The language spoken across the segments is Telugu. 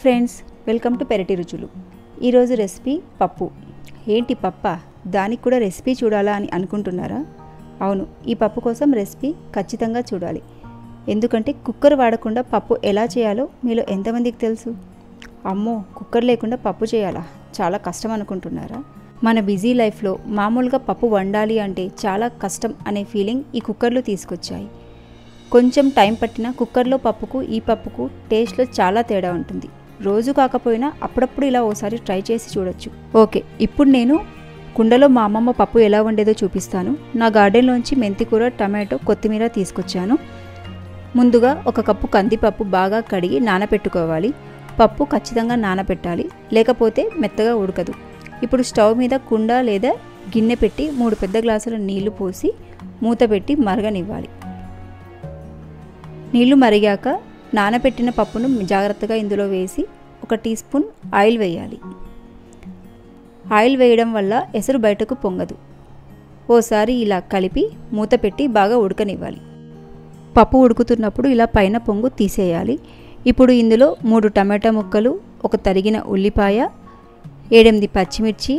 ఫ్రెండ్స్ వెల్కమ్ టు పెరటి రుచులు ఈరోజు రెసిపీ పప్పు ఏంటి పప్ప దానికి కూడా రెసిపీ చూడాలా అని అనుకుంటున్నారా అవును ఈ పప్పు కోసం రెసిపీ ఖచ్చితంగా చూడాలి ఎందుకంటే కుక్కర్ వాడకుండా పప్పు ఎలా చేయాలో మీలో ఎంతమందికి తెలుసు అమ్మో కుక్కర్ లేకుండా పప్పు చేయాలా చాలా కష్టం అనుకుంటున్నారా మన బిజీ లైఫ్లో మామూలుగా పప్పు వండాలి అంటే చాలా కష్టం అనే ఫీలింగ్ ఈ కుక్కర్లు తీసుకొచ్చాయి కొంచెం టైం పట్టిన కుక్కర్లో పప్పుకు ఈ పప్పుకు టేస్ట్లో చాలా తేడా ఉంటుంది రోజు కాకపోయినా అప్పుడప్పుడు ఇలా ఓసారి ట్రై చేసి చూడొచ్చు ఓకే ఇప్పుడు నేను కుండలో మా అమ్మమ్మ పప్పు ఎలా వండేదో చూపిస్తాను నా గార్డెన్లోంచి మెంతికూర టమాటో కొత్తిమీర తీసుకొచ్చాను ముందుగా ఒక కప్పు కందిపప్పు బాగా కడిగి నానబెట్టుకోవాలి పప్పు ఖచ్చితంగా నానబెట్టాలి లేకపోతే మెత్తగా ఉడకదు ఇప్పుడు స్టవ్ మీద కుండ లేదా గిన్నె పెట్టి మూడు పెద్ద గ్లాసుల నీళ్లు పోసి మూత పెట్టి మరగనివ్వాలి నీళ్లు మరిగాక నానబెట్టిన పప్పును జాగ్రత్తగా ఇందులో వేసి ఒక టీ స్పూన్ ఆయిల్ వేయాలి ఆయిల్ వేయడం వల్ల ఎసరు బయటకు పొంగదు ఓసారి ఇలా కలిపి మూత పెట్టి బాగా ఉడకనివ్వాలి పప్పు ఉడుకుతున్నప్పుడు ఇలా పైన పొంగు తీసేయాలి ఇప్పుడు ఇందులో మూడు టమాటా ముక్కలు ఒక తరిగిన ఉల్లిపాయ ఏడెనిమిది పచ్చిమిర్చి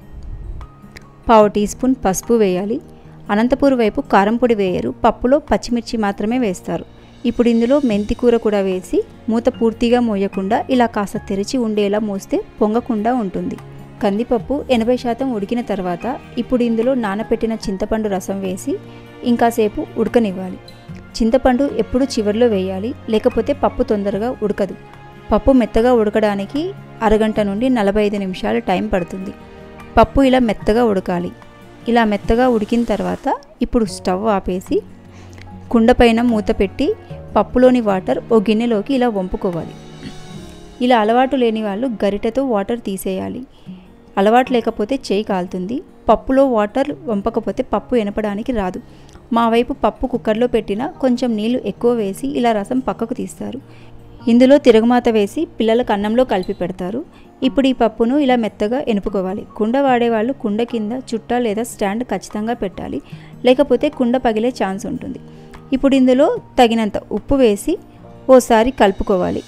పావు టీ స్పూన్ పసుపు వేయాలి అనంతపూర్ వైపు కారం పొడి వేయరు పప్పులో పచ్చిమిర్చి మాత్రమే వేస్తారు ఇప్పుడు ఇందులో మెంతి కూర కూడా వేసి మూత పూర్తిగా మోయకుండా ఇలా కాస్త తెరిచి ఉండేలా మోస్తే పొంగకుండా ఉంటుంది కందిపప్పు ఎనభై శాతం ఉడికిన తర్వాత ఇప్పుడు ఇందులో నానబెట్టిన చింతపండు రసం వేసి ఇంకాసేపు ఉడకనివ్వాలి చింతపండు ఎప్పుడు చివరిలో వేయాలి లేకపోతే పప్పు తొందరగా ఉడకదు పప్పు మెత్తగా ఉడకడానికి అరగంట నుండి నలభై ఐదు నిమిషాలు టైం పడుతుంది పప్పు ఇలా మెత్తగా ఉడకాలి ఇలా మెత్తగా ఉడికిన తర్వాత ఇప్పుడు స్టవ్ ఆపేసి కుండపైన మూత పెట్టి పప్పులోని వాటర్ ఓ గిన్నెలోకి ఇలా వంపుకోవాలి ఇలా అలవాటు లేని వాళ్ళు గరిటెతో వాటర్ తీసేయాలి అలవాటు లేకపోతే చేయి కాలుతుంది పప్పులో వాటర్ వంపకపోతే పప్పు ఎనపడానికి రాదు మా వైపు పప్పు కుక్కర్లో పెట్టిన కొంచెం నీళ్లు ఎక్కువ వేసి ఇలా రసం పక్కకు తీస్తారు ఇందులో తిరగమాత వేసి పిల్లలకు అన్నంలో కలిపి పెడతారు ఇప్పుడు ఈ పప్పును ఇలా మెత్తగా ఎనుపుకోవాలి కుండ వాడేవాళ్ళు కుండ కింద చుట్ట లేదా స్టాండ్ ఖచ్చితంగా పెట్టాలి లేకపోతే కుండ పగిలే ఛాన్స్ ఉంటుంది ఇప్పుడు ఇందులో తగినంత ఉప్పు వేసి ఓసారి కలుపుకోవాలి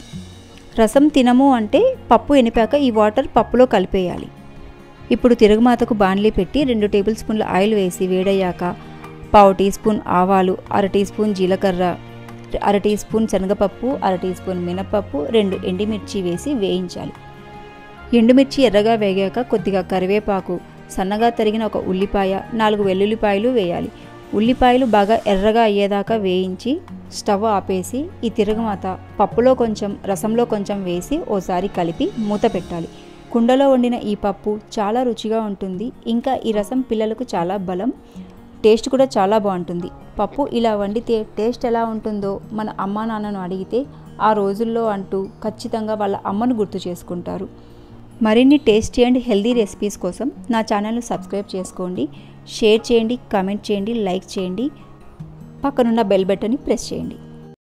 రసం తినము అంటే పప్పు ఎనిపాక ఈ వాటర్ పప్పులో కలిపేయాలి ఇప్పుడు తిరుగుమాతకు బాణలి పెట్టి రెండు టేబుల్ స్పూన్ల ఆయిల్ వేసి వేడయ్యాక పావు టీ స్పూన్ ఆవాలు అర టీ స్పూన్ జీలకర్ర అర టీ స్పూన్ శనగపప్పు అర టీ స్పూన్ మినపప్పు రెండు ఎండిమిర్చి వేసి వేయించాలి ఎండుమిర్చి ఎర్రగా వేగాక కొద్దిగా కరివేపాకు సన్నగా తరిగిన ఒక ఉల్లిపాయ నాలుగు వెల్లుల్లిపాయలు వేయాలి ఉల్లిపాయలు బాగా ఎర్రగా అయ్యేదాకా వేయించి స్టవ్ ఆపేసి ఈ తిరగమాత పప్పులో కొంచెం రసంలో కొంచెం వేసి ఓసారి కలిపి మూత పెట్టాలి కుండలో వండిన ఈ పప్పు చాలా రుచిగా ఉంటుంది ఇంకా ఈ రసం పిల్లలకు చాలా బలం టేస్ట్ కూడా చాలా బాగుంటుంది పప్పు ఇలా వండితే టేస్ట్ ఎలా ఉంటుందో మన అమ్మా నాన్నను అడిగితే ఆ రోజుల్లో అంటూ ఖచ్చితంగా వాళ్ళ అమ్మను గుర్తు చేసుకుంటారు మరిన్ని టేస్టీ అండ్ హెల్దీ రెసిపీస్ కోసం నా ఛానల్ను సబ్స్క్రైబ్ చేసుకోండి షేర్ చేయండి కామెంట్ చేయండి లైక్ చేయండి పక్కనున్న బెల్ బటన్ని ప్రెస్ చేయండి